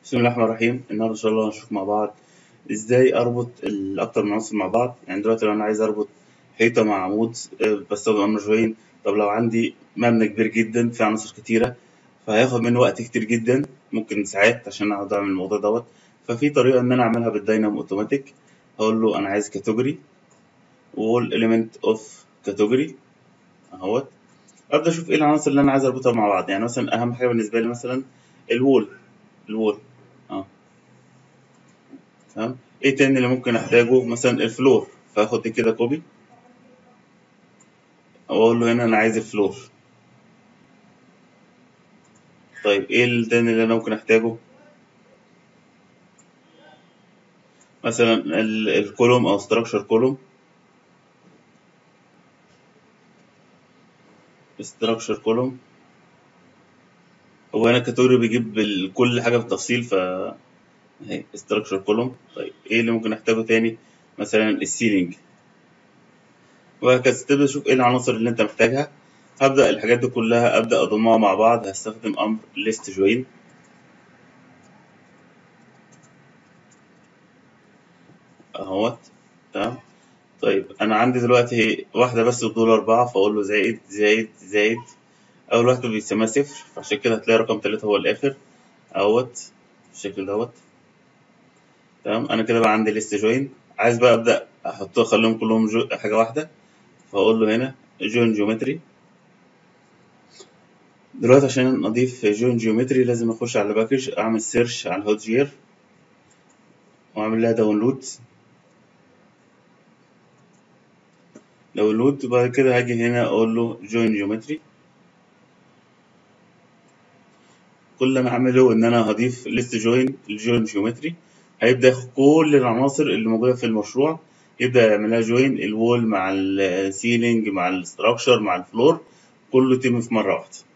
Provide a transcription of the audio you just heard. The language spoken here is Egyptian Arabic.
بسم الله الرحمن الرحيم النهارده ان شاء الله هنشوف مع بعض ازاي اربط الاكتر من عنصر مع بعض يعني دلوقتي لو انا عايز اربط حيطه مع عمود آه، بستخدم امر جوين طب لو عندي مبنى كبير جدا فيه عناصر كتيره فهياخد مني وقت كتير جدا ممكن ساعات عشان اقعد اعمل الموضوع دوت ففي طريقه ان انا اعملها بالداينامو اوتوماتيك هقول له انا عايز كاتيجوري وول اليمنت اوف كاتيجوري اهوت ابدا اشوف ايه العناصر اللي انا عايز اربطها مع بعض يعني مثلا اهم حاجه بالنسبه لي مثلا الوول الوول اه تمام ايه تاني اللي ممكن احتاجه مثلا الفلور فاخد دي كده كوبي واقول له هنا انا عايز الفلور طيب ايه التاني اللي انا ممكن احتاجه مثلا الكولوم او ستراكشر كولوم ستراكشر كولوم هو هنا كاتيجوري بيجيب ال- كل حاجه بالتفصيل ف اهي ستراكشر كولوم طيب ايه اللي ممكن احتاجه تاني مثلا السيلينج وهكذا تبدا تشوف ايه العناصر اللي انت محتاجها هبدا الحاجات دي كلها ابدا اضمها مع بعض هستخدم امر ليست جوين اهوت تمام طيب انا عندي دلوقتي واحده بس بدول اربعه فاقول له زائد زائد زائد اول واحده بيسميها صفر فعشان كده هتلاقي رقم تلاتة هو الاخر اهوت بالشكل دوت تمام انا كده بقى عندي ليست جوين عايز بقى ابدا احط اخليهم كلهم جو... حاجه واحده فاقول له هنا جوين جيومتري دلوقتي عشان اضيف جوين جيومتري لازم اخش على باكج اعمل سيرش على الهوت جير واعمل لها داونلود داونلود وبعد كده هاجي هنا اقول له جوين جيومتري كل اللي انا هعمله ان انا هضيف ليست جوين الجوين جيومتري هيبدا ياخد كل العناصر اللي موجوده في المشروع يبدا يعملها جوين الوول مع السيلينج مع الستراكشر مع الفلور كله يتم في مره واحده